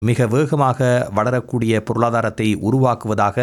மிக வேகமாக வளரக்கூடிய பொருளாதாரத்தை உருவாக்குவதாக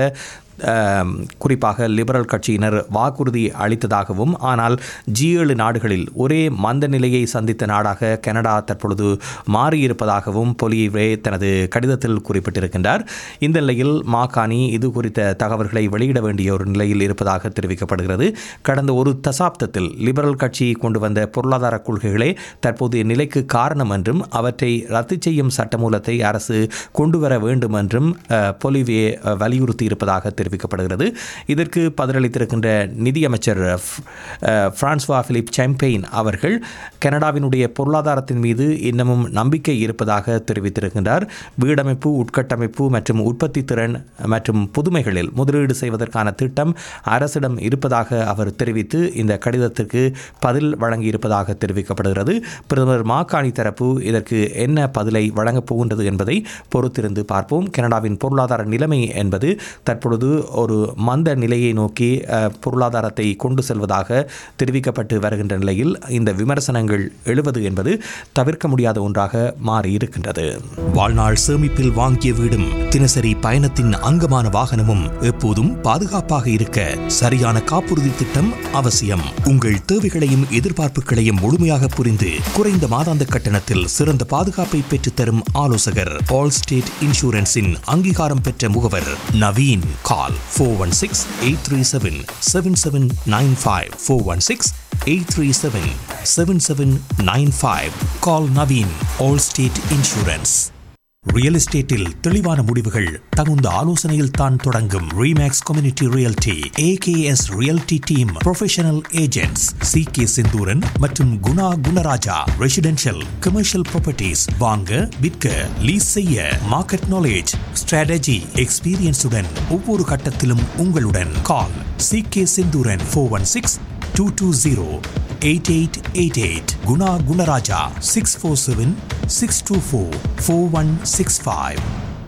ஆம், குறிப்பாக லிபரல் கட்சியினர் வாக்குறுதி அளித்ததாகவும் ஆனால் ஜி ஏழு நாடுகளில் ஒரே மந்த நிலையை சந்தித்த நாடாக கனடா தற்பொழுது மாறியிருப்பதாகவும் பொலிவே தனது கடிதத்தில் குறிப்பிட்டிருக்கின்றார் இந்த நிலையில் மாகாணி இது குறித்த தகவல்களை வெளியிட வேண்டிய ஒரு நிலையில் இருப்பதாக தெரிவிக்கப்படுகிறது கடந்த ஒரு தசாப்தத்தில் லிபரல் கட்சி கொண்டு வந்த பொருளாதார கொள்கைகளே தற்போதைய நிலைக்கு காரணம் என்றும் அவற்றை ரத்து செய்யும் சட்டமூலத்தை அரசு கொண்டு வர வேண்டும் என்றும் அஹ், பொலிவே அஹ், வலியுறுத்தி இருப்பதாக தெரிவிக்கப்படுகிறது இதற்கு பதிலளித்திருக்கின்ற நிதியமைச்சர் ஃப்- அஹ், பிரான்சுவா பிலிப் சாம்பெயின் அவர்கள் கனடாவினுடைய பொருளாதாரத்தின் மீது இன்னமும் நம்பிக்கை இருப்பதாக தெரிவித்திருக்கின்றார் வீடமைப்பு உட்கட்டமைப்பு மற்றும் உற்பத்தி திறன் மற்றும் புதுமைகளில் முதலீடு செய்வதற்கான திட்டம் அரசிடம் இருப்பதாக அவர் தெரிவித்து இந்த கடிதத்திற்கு பதில் வழங்கியிருப்பதாக தெரிவிக்கப்படுகிறது பிரதமர் மாகாணி தரப்பு இதற்கு என்ன பதிலை வழங்கப் போகின்றது என்பதை பொறுத்திருந்து பார்ப்போம் கனடாவின் பொருளாதார நிலைமை என்பது தற்பொழுது ஒரு மந்த நிலையை நோக்கி அஹ், பொருளாதாரத்தை கொண்டு செல்வதாக தெரிவிக்கப்பட்டு வருகின்ற நிலையில் இந்த விமர்சனங்கள் எழுவது என்பது தவிர்க்க முடியாத ஒன்றாக மாறி இருக்கின்றது வாழ்நாள் சேமிப்பில் வாங்கிய வீடும் தினசரி பயணத்தின் அங்கமான வாகனமும் எப்போதும் பாதுகாப்பாக இருக்க சரியான காப்புறுதி திட்டம் அவசியம் உங்கள் தேவைகளையும் எதிர்பார்ப்புகளையும் முழுமையாக புரிந்து குறைந்த மாதாந்த கட்டணத்தில் சிறந்த பாதுகாப்பை பெற்றுத்தரும் ஆலோசகர் ஆல் ஸ்டேட் இன்சூரன்ஸின் அங்கீகாரம் பெற்ற முகவர் Naveen call four one six eight three seven seven seven nine five four one six eight three seven seven seven nine five call Naveen Allstate insurance real எஸ்டேட்டில் தெளிவான முடிவுகள் தகுந்த ஆலோசனையில் தான் தொடங்கும் REMAX community realty AKS realty team professional agents C K Senthuran மற்றும் Guna Gunaraja residential commercial properties வாங்க விற்க லீஸ் செய்ய மார்க்கெட் நாலேஜ் ஸ்ட்ராட்டஜி எக்ஸ்பீரியன்ஸுடன் ஒவ்வொரு கட்டத்திலும் உங்களுடன் call C K Senthuran four one six two two zero eight eight eight eight Guna Gunaraja six four seven six two four four one six five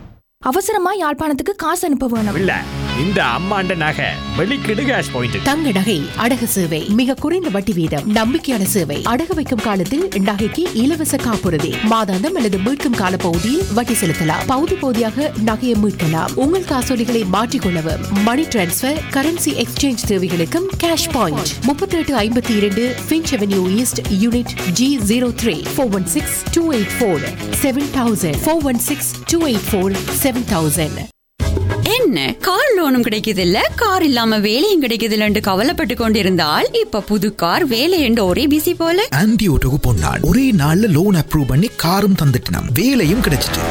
அவசரமா யாழ்ப்பாணத்துக்கு காசு அனுப்ப வேணும் இல்ல இந்த அம்மாண்ட நகை வெளிக்கிடு கேஷ் பாயிண்ட் தங்க நகை அடகு சேவை மிக குறைந்த வட்டி வீதம் நம்பிக்கையான சேவை அடகு வைக்கும் காலத்தில் நகைக்கு இலவச காப்புறுதி மாதாந்தம் அல்லது மீட்கும் கால பகுதியில் வட்டி செலுத்தலாம் பகுதி பகுதியாக நகையை மீட்கலாம் உங்கள் காசோலிகளை மாற்றிக்கொள்ளவும் மணி டிரான்ஸ்பர் கரன்சி எக்ஸ்சேஞ்ச் தேவைகளுக்கும் கேஷ் பாயிண்ட் முப்பத்தி எட்டு ஐம்பத்தி இரண்டு Finch Avenue East unit G zero three four one six two eight four seven thousand four one six two eight four seven thousand என்ன கார் லோனும் கிடைக்குது இல்ல கார் இல்லாம வேலையும் கிடைக்குது இல்லன்னு கவலைப்பட்டு கொண்டிருந்தால் இப்ப புது கார் வேலை என்று ஒரே பிசி போல ஆன்டி ஓட்டோக்கு பொன்னாள் ஒரே நாள்ல லோன் அப்ரூவ் பண்ணி காரும் தந்துட்டினாம் வேலையும் கிடைச்சிட்டு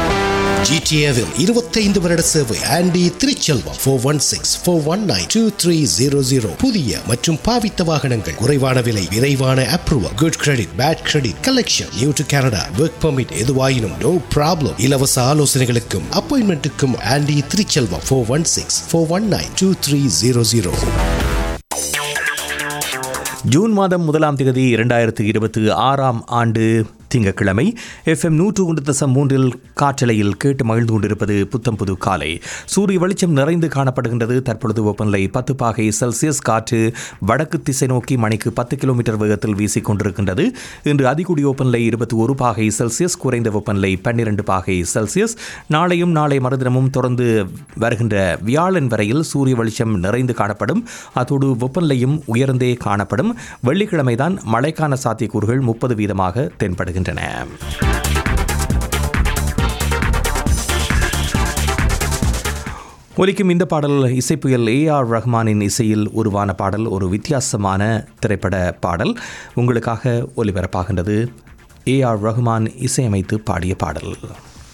ஜிடிஏவில் இருபத்தைந்து வருட சேவை Andy Thiruchelvam four one six four one nine two three zero zero புதிய மற்றும் பாவித்த வாகனங்கள் குறைவான விலை விரைவான approval good credit bad credit collection new to Canada work permit எதுவாயினும் நோ ப்ராப்ளம் இலவச ஆலோசனைகளுக்கும் அப்பாயின்மெண்ட்டுக்கும் Andy Thiruchelvam four one six four one nine two three zero zero June மாதம் முதலாம் தேதி இரண்டாயிரத்து இருபத்தி ஆறாம் ஆண்டு திங்கட்கிழமை எஃப்எம் நூற்று ஒன்று தசம் மூன்றில் காற்றலையில் கேட்டு மகிழ்ந்து கொண்டிருப்பது புத்தம் புது காலை சூரிய வெளிச்சம் நிறைந்து காணப்படுகின்றது தற்பொழுது வெப்பநிலை பத்து பாகை செல்சியஸ் காற்று வடக்கு திசை நோக்கி மணிக்கு பத்து கிலோமீட்டர் வேகத்தில் வீசிக் கொண்டிருக்கின்றது இன்று அதிகுடி வெப்பநிலை இருபத்தி ஒரு பாகை செல்சியஸ் குறைந்த வெப்பநிலை பன்னிரண்டு பாகை செல்சியஸ் நாளையும் நாளை மறுதினமும் தொடர்ந்து வருகின்ற வியாழன் வரையில் சூரிய வெளிச்சம் நிறைந்து காணப்படும் அத்தோடு வெப்பநிலையும் உயர்ந்தே காணப்படும் வெள்ளிக்கிழமைதான் மழைக்கான சாத்தியக்கூறுகள் முப்பது வீதமாக தென்படுகின்றன ஒலிக்கும் இந்த பாடல் இசைப்புயல் ஏ ஆர் ரஹ்மானின் இசையில் உருவான பாடல் ஒரு வித்தியாசமான திரைப்பட பாடல் உங்களுக்காக ஒலிபரப்பாகின்றது ஏ ஆர் ரஹ்மான் இசையமைத்து பாடிய பாடல்